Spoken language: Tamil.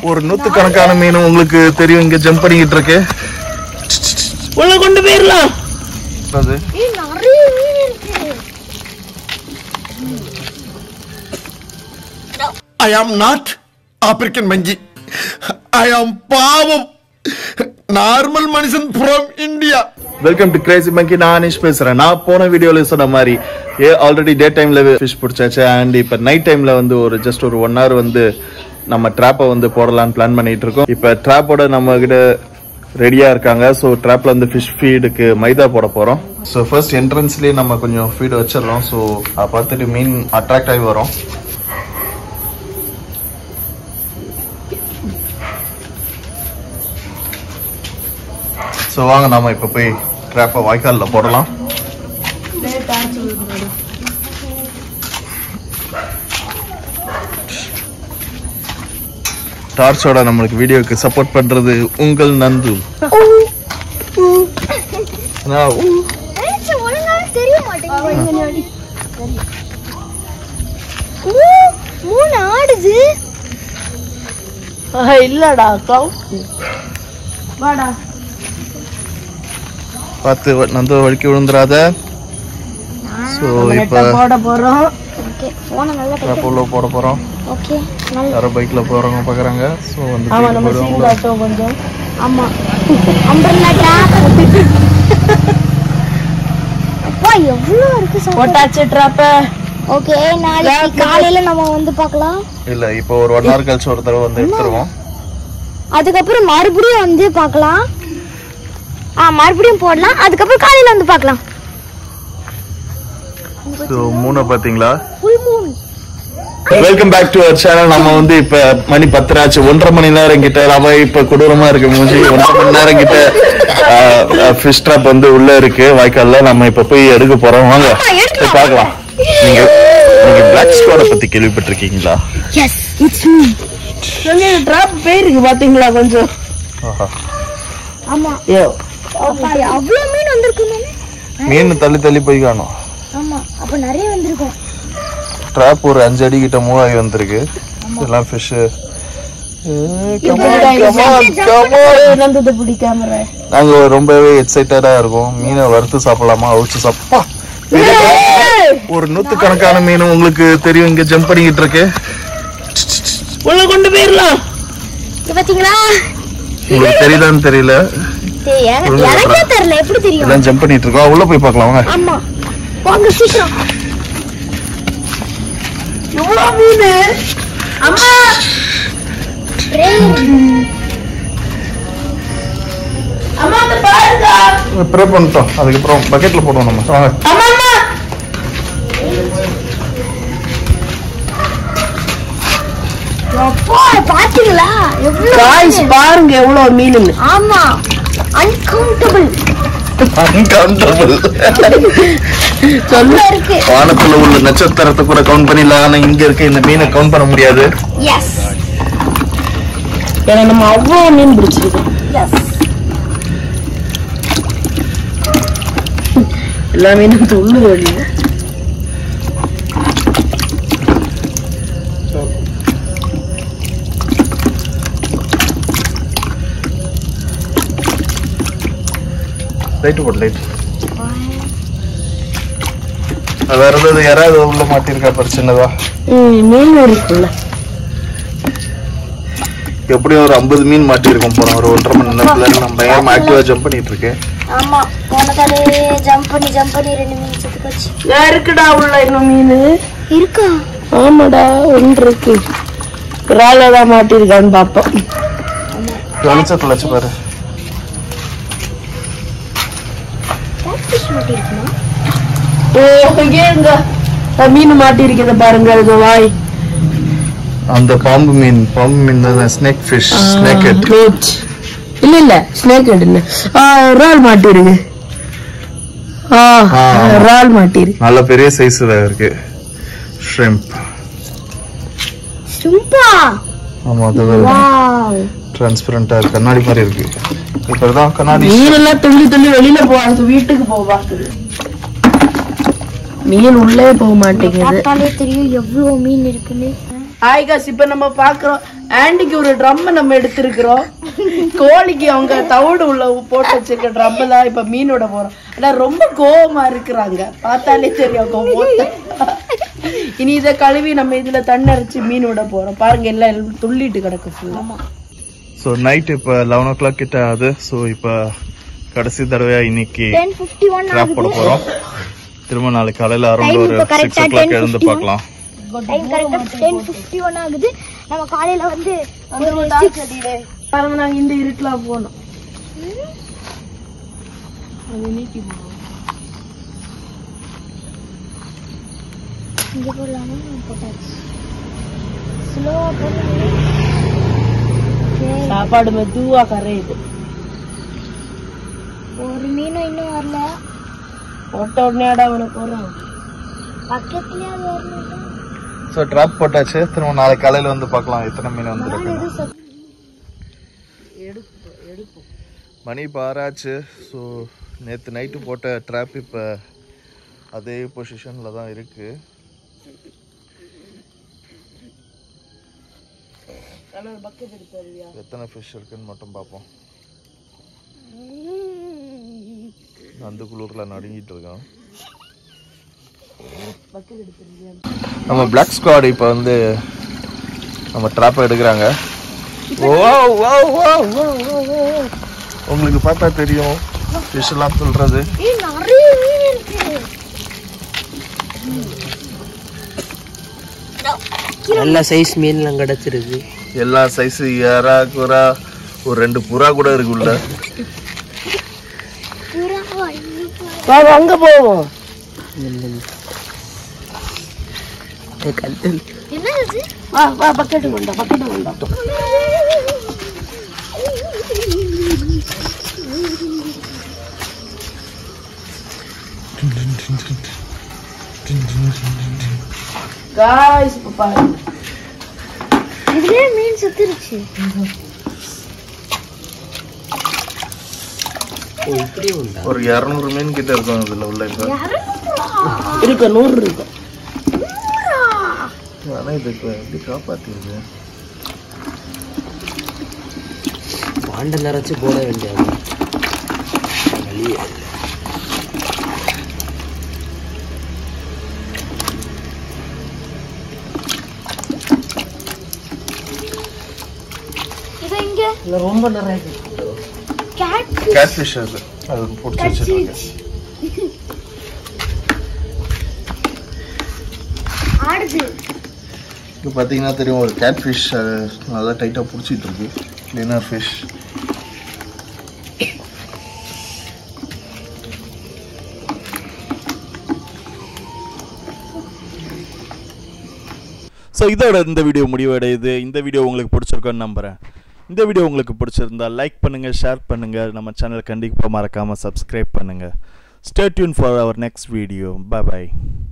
ஒரு நூத்துக்கணக்கான மீன் உங்களுக்கு தெரியும் இங்க ஜம்ப் பண்ணிக்கிட்டு இருக்கு உள்ள கொண்டு போயிடலாம் அது ஏய் நிறைய மீன் இருக்கு ஐ ஆம் நாட் ஆப்பிரிக்கன் மங்கி ஐ ஆம் பாவம் நார்மல் மனுஷன் from India welcome to crazy monkey நான் அனிஷ் பேசுறேன் நான் போன வீடியோல சொன்ன மாதிரி ஏ ஆல்ரெடி டே டைம்ல ஃபிஷ் பிடிச்சாச்சு அண்ட் இப்ப நைட் டைம்ல வந்து ஒரு ஜஸ்ட் ஒரு ஒன் ஹவர் வந்து நம்ம ட்ராப்பை வந்து போடலாம்னு பிளான் பண்ணிட்டு இருக்கோம் இப்ப ட்ராப்போட நம்ம கிட்ட ரெடியா இருக்காங்க ஸோ ட்ராப்ல வந்து ஃபிஷ் ஃபீடுக்கு மைதா போட போறோம் ஸோ ஃபர்ஸ்ட் என்ட்ரன்ஸ்லயே நம்ம கொஞ்சம் ஃபீடு வச்சிடலாம் ஸோ அதை பார்த்துட்டு மீன் அட்ராக்ட் ஆகி வரும் ஸோ வாங்க நாம இப்போ போய் ட்ராப்பை வாய்க்காலில் போடலாம் டார்ச்சோட நம்மளுக்கு வீடியோக்கு சப்போர்ட் பண்றது உங்கள் நந்து நான் ஊ. ஏய், ஒழுங்கா தெரிய மாட்டேங்குது ஊ, மூணு ஆடுது இல்லடா கவு வாடா பார்த்து வ- நந்து வழுக்கி விழுந்துராத ஸோ இப்போ போட போறோம் ஓகே போன நல்லா ட்ராப் உள்ள போட போறோம் ஓகே நல்ல யாரோ பைக்ல போறவங்க பாக்குறாங்க ஸோ வந்து ஆமா தூக்கி நம்ம போடுவாங்க. சீன் காட்டும் கொஞ்சம் ஆமா அம்பர்லா ட்ராப் அப்பா எவ்வளவு இருக்கு சார் போட்டாச்சு ட்ராப்ப ஓகே நாளைக்கு காலையில நம்ம வந்து பார்க்கலாம் இல்ல இப்போ ஒரு ஒன் ஹவர் கழிச்சு ஒரு தடவை வந்து எடுத்துருவோம் அதுக்கப்புறம் மறுபடியும் வந்து பார்க்கலாம் ஆ மறுபடியும் போடலாம் அதுக்கப்புறம் காலையில வந்து பார்க்கலாம் ஸோ மூணை பாத்தீங்களா full moon welcome back to our channel நம்ம வந்து இப்ப மணி பத்தரை ஆச்சு ஒன்றரை மணி நேரம் கிட்ட நம்ம இப்ப கொடூரமா இருக்கு மூஞ்சி ஒன்றரை மணி நேரம் கிட்ட ஃபிஷ் ட்ராப் வந்து உள்ள இருக்கு வாய்க்கால்ல நம்ம இப்ப போய் எடுக்க போறோம் வாங்க போய் பார்க்கலாம் நீங்க நீங்க பிளாக் ஸ்குவாட பத்தி கேள்விப்பட்டிருக்கீங்களா எஸ் இட்ஸ் மீ ட்ராப் போயிருக்கு பாத்தீங்களா கொஞ்சம் ஆஹா. ஆமா ஐயோ அப்பா அவ்வளவு மீன் வந்திருக்குமே மீன் தள்ளி தள்ளி போய் காணும் ஆமா அப்ப நிறைய வந்திருக்கும் ட்ராப் ஒரு அஞ்சு அடி கிட்ட மூவ் ஆகி வந்திருக்கு எல்லாம் ஃபிஷ் நந்தது பிடி கேமரா நாங்க ரொம்பவே எக்ஸைட்டடா இருக்கோம் மீனை வறுத்து சாப்பிடலாமா அவிச்சு சாப்பிடா ஒரு நூத்துக்கணக்கான மீன் உங்களுக்கு தெரியும் இங்க ஜம்ப் பண்ணிக்கிட்டு இருக்கு உள்ள கொண்டு போயிடலாம் இங்க பாத்தீங்களா உங்களுக்கு தெரியுதான்னு தெரியல டேய், எனக்கு- எனக்கே தெரியல எப்படி தெரியும் எல்லாம் ஜம்ப் பண்ணிட்டு இருக்கோம் உள்ள போய் பார்க்கலாம் வாங்க ஆமா வாங்க சீக்கிரம் எவ்வளவு மீன் அம்மா அம்மா அந்த பாருங்க ப்ரே பண்ணிட்டோம் அதுக்கப்புறம் பக்கெட்ல போடுவோம் நம்ம வாங்க அம்மா அம்மா அப்பா பாத்தீங்களா எவ்வளவு காய்ஸ் பாருங்க எவ்வளவு மீன் ஆமா அன்கவுண்டபிள் Uncountable. சொல்லு இருக்கு வானத்துல உள்ள நட்சத்திரத்தை கூட கவுண்ட் பண்ணிடலாம் ஆனா இங்க இருக்க இந்த மீனை கவுண்ட் பண்ண முடியாது எஸ் ஏன்னா நம்ம அவ்வளவு மீன் பிடிச்சிருக்கோம் எஸ் எல்லா மீனும் துள்ளு வழி லைட் போடு லைட் வேற ஏதாவது யாராவது உள்ள மாட்டிருக்கா பாரு சின்னதா மீன் இருக்குல்ல எப்படியும் ஒரு ஐம்பது மீன் மாட்டிருக்கோம் போறோம் ஒரு ஒன்றரை மணி நேரத்துல நம்ம பயங்கரமா ஆக்டிவா ஜம்ப் பண்ணிட்டு இருக்கேன் ஆமா போன தடவை ஜம்ப் பண்ணி ஜம்ப் பண்ணி ரெண்டு மீன் செத்து போச்சு நான் இருக்குடா உள்ள இன்னும் மீன் இருக்கா ஆமாடா ஒன்று இருக்கு இறாலதான் மாட்டிருக்கான்னு பாப்போம் வெளிச்சத்துல வச்சு பாரு கேட்ஃபிஷ் மட்டும் இருக்குமா ஓ இங்க மீன் மாட்டிருக்கிறத பாருங்க இது வாய் அந்த பாம்பு மீன் பாம்பு மீன் தான் snake fish snake head meat இல்ல இல்ல ஸ்னேக் ஹெட் இல்ல இறால் மாட்டிருக்கு ஆ ஆ, ஆமா. இறால் மாட்டிருக்கு நல்ல பெரிய சைஸ்ல இருக்கு ஷ்ரிம்ப் சும்பா ஆமா அது வாவ் டிரான்ஸ்பரண்டா இருக்கு கண்ணாடி மாதிரி இருக்கு இப்பதான் கண்ணாடி மீன் எல்லாம் துள்ளி துள்ளி வெளியில போவாங்க வீட்டுக்கு போக பாக்குது மீன் உள்ளே போக மாட்டேங்குது பார்த்தாலே தெரியும் எவ்வளவு மீன் இருக்குன்னு ஹாய் காஸ் இப்ப நம்ம பாக்குறோம் ஆண்டிக்கு ஒரு ட்ரம் நம்ம எடுத்திருக்கிறோம் கோழிக்கு அவங்க தவிடு உள்ள போட்டு வச்சிருக்க ட்ரம் தான் இப்ப மீனோட போறோம் ஆனா ரொம்ப கோவமா இருக்கிறாங்க பார்த்தாலே தெரியும் கோவம் இனி இதை கழுவி நம்ம இதுல தண்ணரைச்சு மீன் விட போறோம் பாருங்க எல்லாம் எல்லாம் துள்ளிட்டு கிடக்கு ஃபுல்லா ஸோ நைட் இப்போ லெவன் ஓ கிளாக் கிட்ட ஆகுது ஸோ இப்போ கடைசி தடவையா இன்னைக்கு டென் ஃபிஃப்டி ஒன் ட்ராப் போட போறோம் திரும்ப நாளைக்கு காலையில அரௌண்ட் ஒரு இப்போ correct six o ah clock 10:51. எழுந்து பார்க்கலாம் டைம் கரெக்டாக டென் ஃபிஃப்டி ஒன் ஆகுது நம்ம காலையில வந்து ஒரு six பாருங்க நாங்க இந்த இருட்டுலாம் போனோம் அது நீக்கி போனோம் இங்க போடலாமா போட்டாச்சு ஸ்லோவா போடுங்க சாப்பாடு மெதுவா கரையுது ஒரு மீனும் இன்னும் வரல போட்ட உடனே அடா உனக்கு வரும் பக்கத்துலயே அது வரணும் ஸோ ட்ராப் போட்டாச்சு திரும்ப நாளைக்கு காலையில வந்து பார்க்கலாம் எத்தனை மீன் வந்துருக்கு எதுவும் சொல் மணி இப்போ ஆறாச்சு ஸோ நேற்று நைட்டு போட்ட ட்ராப் இப்போ அதே பொசிஷனில் தான் இருக்கு எத்தனை ஃபிஷ் இருக்குன்னு மட்டும் பார்ப்போம் அந்த குளூரில் நடுங்கிட்டு இருக்கான் நம்ம பிளாக் ஸ்குவாட் இப்போ வந்து நம்ம ட்ராப்பை எடுக்கிறாங்க ஓ ஓ ஓ ஓ ஓ உங்களுக்கு பார்த்தா தெரியும் ஃபிஷ் எல்லாம் சொல்றது ஏய் நிறைய மீன் இருக்கு நல்ல சைஸ் மீன்லாம் கிடைச்சிருக்கு எல்லா சைஸ் ஏரா குரா ஒரு ரெண்டு புறா கூட இருக்குல்ல புறாவா ஐயோ, புறா. வாங்க அங்க போவோம் என்ன இது வா வா பக்கெட்டு கொண்டா பக்கெட்டு கொண்டா காய்ஸ் இப்ப பாருங்க இதுலயே மீன் செத்துருச்சு ஒரு இரநூறு மீன் கிட்ட இருக்கும் இதுல உள்ள இப்போ இருக்கு நூறு இருக்கும் ஆனா இது இப்போ எப்படி காப்பாத்திருக்கு பாண்டை நிறைச்சு போட வேண்டியது வழியே இது இங்க இதுல ரொம்ப நிறைய இருக்கு கேட் கேட் ஃபிஷ் அது அது பிடிச்சி வச்சிருக்கேன் ஆடுது இப்போ பார்த்தீங்கன்னா தெரியும் ஒரு கேட் ஃபிஷ் நல்லா டைட்டாக பிடிச்சிட்டு இருக்கு கிளீனர் ஃபிஷ் ஸோ இதோட இந்த வீடியோ முடிவடையுது இந்த வீடியோ உங்களுக்கு பிடிச்சிருக்கோன்னு நம்புகிறேன் இந்த வீடியோ உங்களுக்கு பிடிச்சிருந்தா லைக் பண்ணுங்கள் ஷேர் பண்ணுங்கள் நம்ம சேனல் கண்டிப்பாக மறக்காமல் சப்ஸ்கிரைப் பண்ணுங்கள் stay tune for our next video bye by